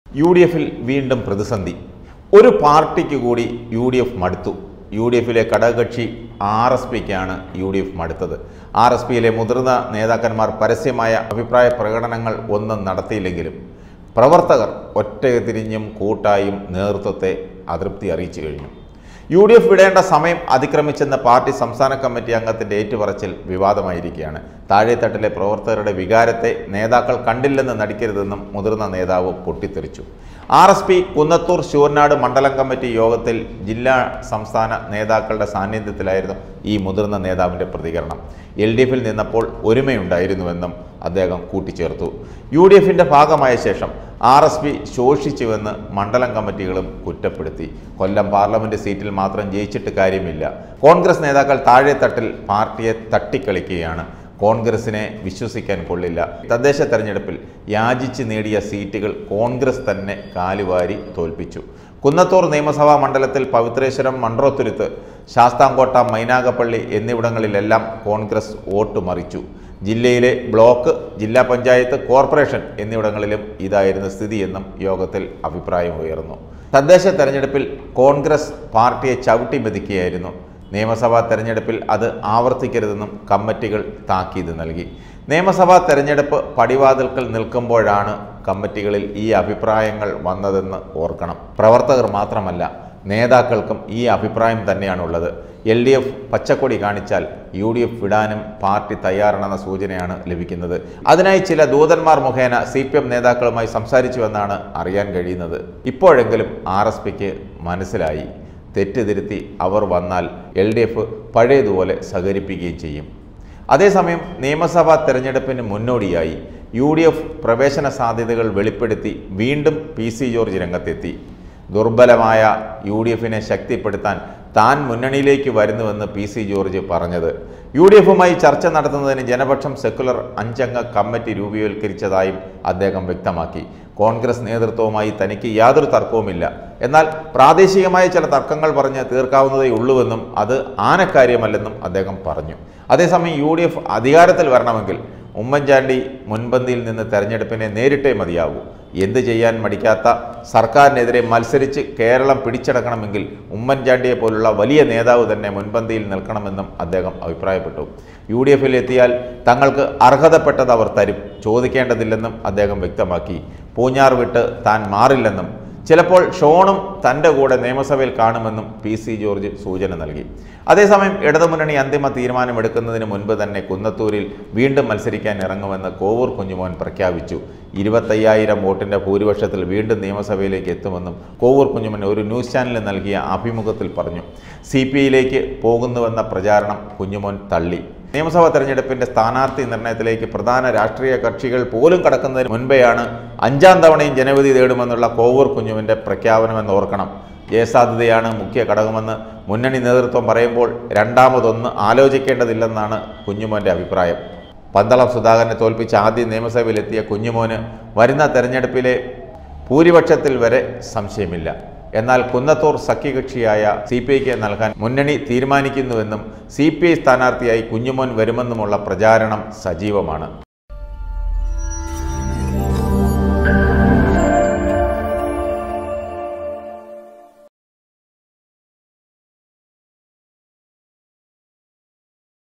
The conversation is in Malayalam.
യു ഡി എഫിൽ വീണ്ടും പ്രതിസന്ധി ഒരു പാർട്ടിക്ക് കൂടി യു ഡി എഫ് മടുത്തു യു ഡി എഫിലെ ഘടകകക്ഷി ആർ എസ് പിക്കാണ് യു ഡി എഫ് മടുത്തത് ആർ എസ് പിയിലെ മുതിർന്ന നേതാക്കന്മാർ പരസ്യമായ അഭിപ്രായ പ്രകടനങ്ങൾ ഒന്നും നടത്തിയില്ലെങ്കിലും പ്രവർത്തകർ ഒറ്റതിരിഞ്ഞും കൂട്ടായും നേതൃത്വത്തെ അതൃപ്തി അറിയിച്ചു കഴിഞ്ഞു യു ഡി എഫ് വിടേണ്ട സമയം അതിക്രമിച്ചെന്ന പാർട്ടി സംസ്ഥാന കമ്മിറ്റി അംഗത്തിന്റെ ഏറ്റുപറച്ചിൽ വിവാദമായിരിക്കുകയാണ് താഴെത്തട്ടിലെ പ്രവർത്തകരുടെ വികാരത്തെ നേതാക്കൾ കണ്ടില്ലെന്ന് നടിക്കരുതെന്നും മുതിർന്ന നേതാവ് പൊട്ടിത്തെറിച്ചു R S P Kunnathur Sooranad മണ്ഡലം കമ്മിറ്റി യോഗത്തിൽ ജില്ലാ സംസ്ഥാന നേതാക്കളുടെ സാന്നിധ്യത്തിലായിരുന്നു ഈ മുതിർന്ന നേതാവിൻ്റെ പ്രതികരണം എൽ ഡി എഫിൽ നിന്നപ്പോൾ ഒരുമയുണ്ടായിരുന്നുവെന്നും അദ്ദേഹം കൂട്ടിച്ചേർത്തു യു ഡി എഫിൻ്റെ ഭാഗമായ ശേഷം ആർ എസ് പി ശോഷിച്ചുവെന്ന് മണ്ഡലം കമ്മിറ്റികളും കുറ്റപ്പെടുത്തി കൊല്ലം പാർലമെന്റ് സീറ്റിൽ മാത്രം ജയിച്ചിട്ട് കാര്യമില്ല കോൺഗ്രസ് നേതാക്കൾ താഴെത്തട്ടിൽ പാർട്ടിയെ തട്ടിക്കളിക്കുകയാണ് കോൺഗ്രസിനെ വിശ്വസിക്കാൻ കൊള്ളില്ല തദ്ദേശ തെരഞ്ഞെടുപ്പിൽ യാചിച്ച് നേടിയ സീറ്റുകൾ കോൺഗ്രസ് തന്നെ കാലുവാരി തോൽപ്പിച്ചു കുന്നത്തൂർ നിയമസഭാ മണ്ഡലത്തിൽ പവിത്രേശ്വരം മൺട്രോത്തുരുത്ത് ശാസ്താംകോട്ട മൈനാഗപ്പള്ളി എന്നിവിടങ്ങളിലെല്ലാം കോൺഗ്രസ് വോട്ട് മറിച്ചു ജില്ലയിലെ ബ്ലോക്ക് ജില്ലാ പഞ്ചായത്ത് കോർപ്പറേഷൻ എന്നിവിടങ്ങളിലും ഇതായിരുന്നു സ്ഥിതിയെന്നും യോഗത്തിൽ അഭിപ്രായമുയർന്നു തദ്ദേശ തെരഞ്ഞെടുപ്പിൽ കോൺഗ്രസ് പാർട്ടിയെ ചവിട്ടി മെതിക്കുകയായിരുന്നു നിയമസഭാ തെരഞ്ഞെടുപ്പിൽ അത് ആവർത്തിക്കരുതെന്നും കമ്മിറ്റികൾ താക്കീത് നൽകി നിയമസഭാ തെരഞ്ഞെടുപ്പ് പടിവാതിൽക്കൽ നിൽക്കുമ്പോഴാണ് കമ്മിറ്റികളിൽ ഈ അഭിപ്രായങ്ങൾ വന്നതെന്ന് ഓർക്കണം പ്രവർത്തകർ മാത്രമല്ല നേതാക്കൾക്കും ഈ അഭിപ്രായം തന്നെയാണുള്ളത് എൽ ഡി എഫ് പച്ചക്കൊടി കാണിച്ചാൽ യു ഡി എഫ് വിടാനും പാർട്ടി തയ്യാറാണെന്ന സൂചനയാണ് ലഭിക്കുന്നത് അതിനായി ചില ദൂതന്മാർ മുഖേന സി പി എം നേതാക്കളുമായി സംസാരിച്ചുവെന്നാണ് അറിയാൻ കഴിയുന്നത് ഇപ്പോഴെങ്കിലും ആർ എസ് പിക്ക് മനസ്സിലായി തെറ്റുതിരുത്തി അവർ വന്നാൽ എൽ ഡി എഫ് പഴയതുപോലെ സഹകരിപ്പിക്കുകയും ചെയ്യും അതേസമയം നിയമസഭാ തെരഞ്ഞെടുപ്പിന് മുന്നോടിയായി യു ഡി എഫ് പ്രവേശന സാധ്യതകൾ വെളിപ്പെടുത്തി വീണ്ടും പി സി ജോർജ് രംഗത്തെത്തി ദുർബലമായ യു ഡി എഫിനെ ശക്തിപ്പെടുത്താൻ താൻ മുന്നണിയിലേക്ക് വരുന്നുവെന്ന് പി സി ജോർജ് പറഞ്ഞത് യു ഡി എഫുമായി ചർച്ച നടത്തുന്നതിന് ജനപക്ഷം സെക്കുലർ അഞ്ചംഗ കമ്മിറ്റി രൂപീകരിച്ചതായും അദ്ദേഹം വ്യക്തമാക്കി കോൺഗ്രസ് നേതൃത്വവുമായി തനിക്ക് യാതൊരു തർക്കവുമില്ല എന്നാൽ പ്രാദേശികമായ ചില തർക്കങ്ങൾ പറഞ്ഞ് തീർക്കാവുന്നതേ ഉള്ളൂവെന്നും അത് ആനക്കാര്യമല്ലെന്നും അദ്ദേഹം പറഞ്ഞു അതേസമയം യു ഡി എഫ് അധികാരത്തിൽ വരണമെങ്കിൽ ഉമ്മൻചാണ്ടി മുൻപന്തിയിൽ നിന്ന് തെരഞ്ഞെടുപ്പിനെ നേരിട്ടേ മതിയാകൂ എന്ത് ചെയ്യാൻ മടിക്കാത്ത സർക്കാരിനെതിരെ മത്സരിച്ച് കേരളം പിടിച്ചടക്കണമെങ്കിൽ ഉമ്മൻചാണ്ടിയെ പോലുള്ള വലിയ നേതാവ് തന്നെ മുൻപന്തിയിൽ നിൽക്കണമെന്നും അദ്ദേഹം അഭിപ്രായപ്പെട്ടു യു ഡി എഫിൽ എത്തിയാൽ തങ്ങൾക്ക് അർഹതപ്പെട്ടത് അവർ തരും ചോദിക്കേണ്ടതില്ലെന്നും അദ്ദേഹം വ്യക്തമാക്കി പൂഞ്ഞാർ വിട്ട് താൻ മാറില്ലെന്നും ചിലപ്പോൾ ഷോണും തൻ്റെ കൂടെ നിയമസഭയിൽ കാണുമെന്നും പി സി ജോർജ് സൂചന നൽകി അതേസമയം ഇടതുമുന്നണി അന്തിമ തീരുമാനമെടുക്കുന്നതിന് മുൻപ് തന്നെ കുന്നത്തൂരിൽ വീണ്ടും മത്സരിക്കാൻ ഇറങ്ങുമെന്ന് കോവൂർ കുഞ്ഞുമോൻ പ്രഖ്യാപിച്ചു ഇരുപത്തയ്യായിരം വോട്ടിൻ്റെ ഭൂരിപക്ഷത്തിൽ വീണ്ടും നിയമസഭയിലേക്ക് എത്തുമെന്നും കോവൂർ കുഞ്ഞുമോൻ ഒരു ന്യൂസ് ചാനലിന് നൽകിയ അഭിമുഖത്തിൽ പറഞ്ഞു സി പി ഐയിലേക്ക് പോകുന്നുവെന്ന പ്രചാരണം കുഞ്ഞുമോൻ തള്ളി നിയമസഭാ തെരഞ്ഞെടുപ്പിന്റെ സ്ഥാനാർത്ഥി നിർണയത്തിലേക്ക് പ്രധാന രാഷ്ട്രീയ കക്ഷികൾ പോലും കടക്കുന്നതിന് മുൻപെയാണ് അഞ്ചാം തവണയും ജനവിധി തേടുമെന്നുള്ള കോവൂർ കുഞ്ഞുവിൻ്റെ പ്രഖ്യാപനമെന്ന് ഓർക്കണം ജയസാധ്യതയാണ് മുഖ്യ ഘടകമെന്ന് മുന്നണി നേതൃത്വം പറയുമ്പോൾ രണ്ടാമതൊന്ന് ആലോചിക്കേണ്ടതില്ലെന്നാണ് കുഞ്ഞുമോൻ്റെ അഭിപ്രായം പന്തളം സുധാകരനെ തോൽപ്പിച്ച് ആദ്യം നിയമസഭയിലെത്തിയ കുഞ്ഞുമോന് വരുന്ന തെരഞ്ഞെടുപ്പിലെ ഭൂരിപക്ഷത്തിൽ വരെ സംശയമില്ല എന്നാൽ കുന്നത്തൂർ സഖ്യകക്ഷിയായ സി പി ഐക്ക് നൽകാൻ മുന്നണി തീരുമാനിക്കുന്നുവെന്നും സി പി ഐ സ്ഥാനാർത്ഥിയായി കുഞ്ഞുമോൻ വരുമെന്നുമുള്ള പ്രചാരണം സജീവമാണ്